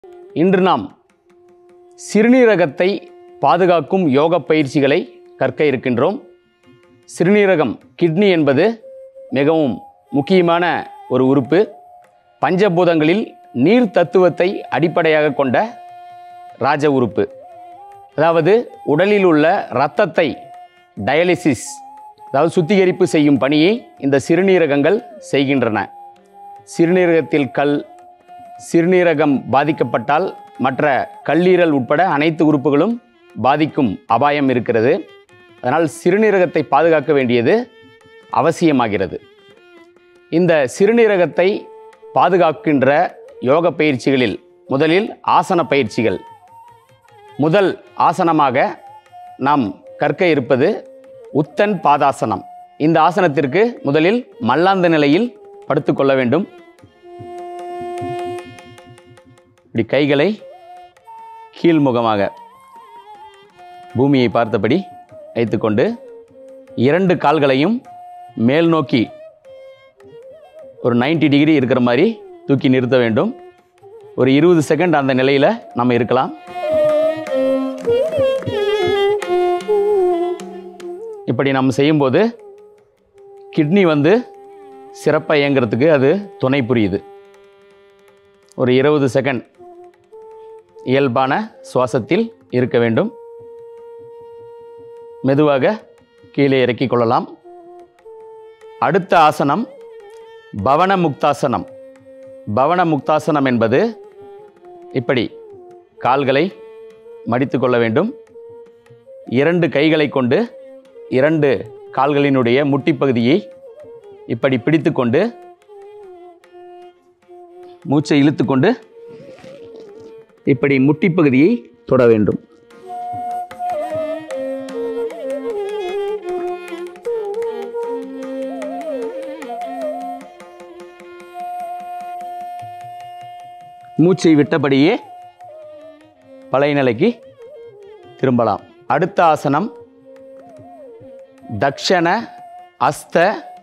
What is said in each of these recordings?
இன்று நாம் சிறுநீரகத்தை பாதுகாக்கும் யோக பயிற்சிகளை கற்க இருக்கின்றோம் சிறுநீரகம் கிட்னி என்பது மிகவும் முக்கியமான ஒரு உறுப்பு பஞ்சபூதங்களில் நீர் தத்துவத்தை அடிப்படையாக கொண்ட ராஜ உறுப்பு அதாவது உடலில் உள்ள இரத்தத்தை டயாலிசிஸ் அதாவது சுத்திகரிப்பு செய்யும் பணியை இந்த சிறுநீரகங்கள் செய்கின்றன சிறுநீரகத்தில் கல் சிறுநீரகம் பாதிக்கப்பட்டால் மற்ற கல்லீரல் உட்பட அனைத்து உறுப்புகளும் பாதிக்கும் அபாயம் இருக்கிறது அதனால் சிறுநீரகத்தை பாதுகாக்க வேண்டியது அவசியமாகிறது இந்த சிறுநீரகத்தை பாதுகாக்கின்ற யோக பயிற்சிகளில் முதலில் ஆசன பயிற்சிகள் முதல் ஆசனமாக நாம் கற்க இருப்பது உத்தன் பாதாசனம் இந்த ஆசனத்திற்கு முதலில் மல்லாந்த நிலையில் படுத்துக்கொள்ள வேண்டும் இப்படி கைகளை கீழ்முகமாக பூமியை பார்த்தபடி வைத்துக்கொண்டு இரண்டு கால்களையும் மேல் நோக்கி ஒரு 90 டிகிரி இருக்கிற மாதிரி தூக்கி நிறுத்த வேண்டும் ஒரு இருபது செகண்ட் அந்த நிலையில் நம்ம இருக்கலாம் இப்படி நம்ம செய்யும்போது கிட்னி வந்து சிறப்பாக இயங்குறதுக்கு அது துணை புரியுது ஒரு இருபது செகண்ட் இயல்பான சுவாசத்தில் இருக்க வேண்டும் மெதுவாக கீழே இறக்கிக் கொள்ளலாம் அடுத்த ஆசனம் பவன முக்தாசனம் பவன முக்தாசனம் என்பது இப்படி கால்களை மடித்து கொள்ள வேண்டும் இரண்டு கைகளை கொண்டு இரண்டு கால்களினுடைய முட்டிப்பகுதியை இப்படி பிடித்துக்கொண்டு மூச்சை இழுத்துக்கொண்டு இப்படி முட்டிப்பகுதியை தொட வேண்டும் மூச்சை விட்டபடியே பழைய நிலைக்கு திரும்பலாம் அடுத்த ஆசனம் தக்ஷண அஸ்த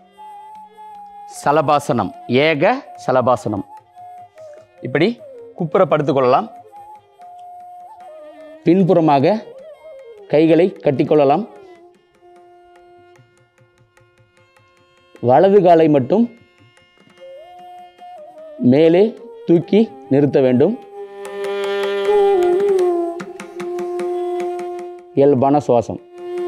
சலபாசனம் ஏக சலபாசனம் இப்படி குப்புற படுத்துக்கொள்ளலாம் பின்புறமாக கைகளை கட்டிக்கொள்ளலாம் வலது காலை மட்டும் மேலே தூக்கி நிறுத்த வேண்டும் இயல்பான சுவாசம்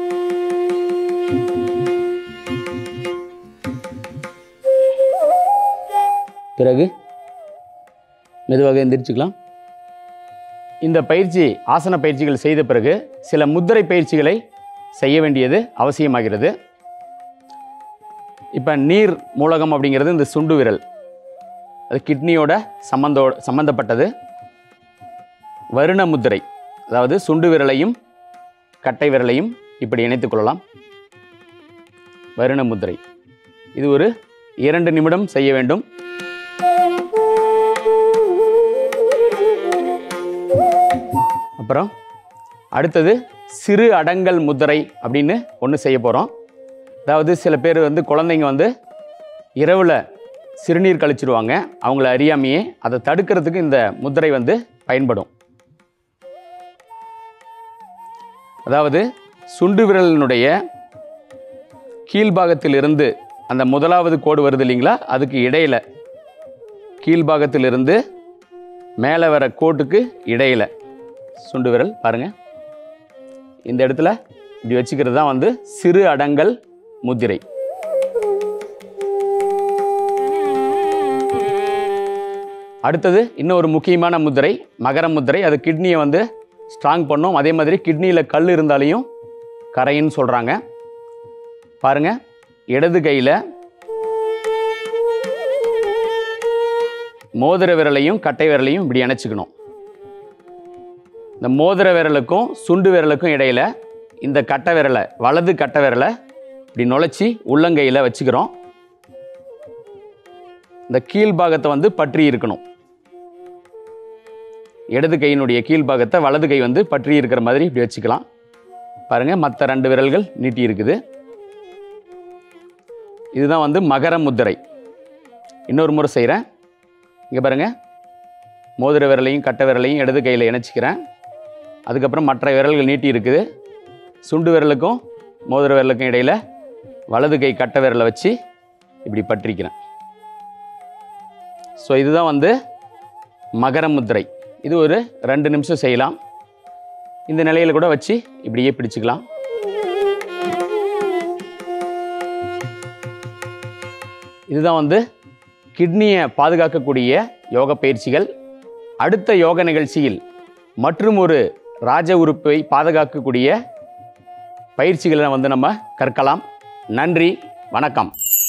பிறகு மெதுவாக எந்திரிச்சுக்கலாம் இந்த பயிற்சி ஆசன பயிற்சிகள் செய்த பிறகு சில முத்திரை பயிற்சிகளை செய்ய வேண்டியது அவசியமாகிறது இப்போ நீர் மூலகம் அப்படிங்கிறது இந்த சுண்டு விரல் அது கிட்னியோட சம்பந்தோ சம்பந்தப்பட்டது வருண முத்திரை அதாவது சுண்டு விரலையும் கட்டை விரலையும் இப்படி இணைத்துக் கொள்ளலாம் வருண முத்திரை இது ஒரு இரண்டு நிமிடம் செய்ய வேண்டும் அப்புறம் அடுத்தது சிறு அடங்கல் முத்திரை அப்படின்னு ஒன்று செய்ய போகிறோம் அதாவது சில பேர் வந்து குழந்தைங்க வந்து இரவில் சிறுநீர் கழிச்சிடுவாங்க அவங்கள அறியாமையே அதை தடுக்கிறதுக்கு இந்த முத்திரை வந்து பயன்படும் அதாவது சுண்டு விரலினுடைய கீழ்பாகத்திலிருந்து அந்த முதலாவது கோடு வருது இல்லைங்களா அதுக்கு இடையில கீழ்பாகத்திலிருந்து மேலே வர கோட்டுக்கு இடையில சுண்டு விரல் பாருங்க இந்த இடத்துல இப்படி வச்சுக்கிறது தான் வந்து சிறு அடங்கல் முத்திரை அடுத்தது இன்னொரு முக்கியமான முத்திரை மகர முத்திரை அது கிட்னியை வந்து ஸ்ட்ராங் பண்ணும் அதே மாதிரி கிட்னியில் கல் இருந்தாலையும் கரைன்னு சொல்கிறாங்க பாருங்க இடது கையில் மோதிர விரலையும் கட்டை விரலையும் இப்படி இணைச்சிக்கணும் இந்த மோதிர விரலுக்கும் சுண்டு விரலுக்கும் இடையில இந்த கட்டை விரலை வலது கட்டை விரலை இப்படி நுழைச்சி உள்ளங்கையில் வச்சுக்கிறோம் இந்த கீழ்பாகத்தை வந்து பற்றி இருக்கணும் இடது கையினுடைய கீழ்பாகத்தை வலது கை வந்து பற்றி இருக்கிற மாதிரி இப்படி வச்சுக்கலாம் பாருங்க மற்ற ரெண்டு விரல்கள் நீட்டி இருக்குது இதுதான் வந்து மகர முத்திரை இன்னொரு முறை செய்கிறேன் இங்கே பாருங்க மோதிர விரலையும் கட்டை விரலையும் இடது கையில் இணைச்சிக்கிறேன் அதுக்கப்புறம் மற்ற விரல்கள் நீட்டி இருக்குது சுண்டு விரலுக்கும் மோதிர விரலுக்கும் இடையில் வலது கை கட்டை விரலை வச்சு இப்படி பற்றிக்கிறேன் ஸோ இதுதான் வந்து மகர முத்திரை இது ஒரு ரெண்டு நிமிஷம் செய்யலாம் இந்த நிலையில் கூட வச்சு இப்படியே பிடிச்சுக்கலாம் இதுதான் வந்து கிட்னியை பாதுகாக்கக்கூடிய யோக பயிற்சிகள் அடுத்த யோக நிகழ்ச்சியில் மற்றும் ஒரு ராஜ உறுப்பை பாதுகாக்கக்கூடிய பயிற்சிகளை வந்து நம்ம கற்கலாம் நன்றி வணக்கம்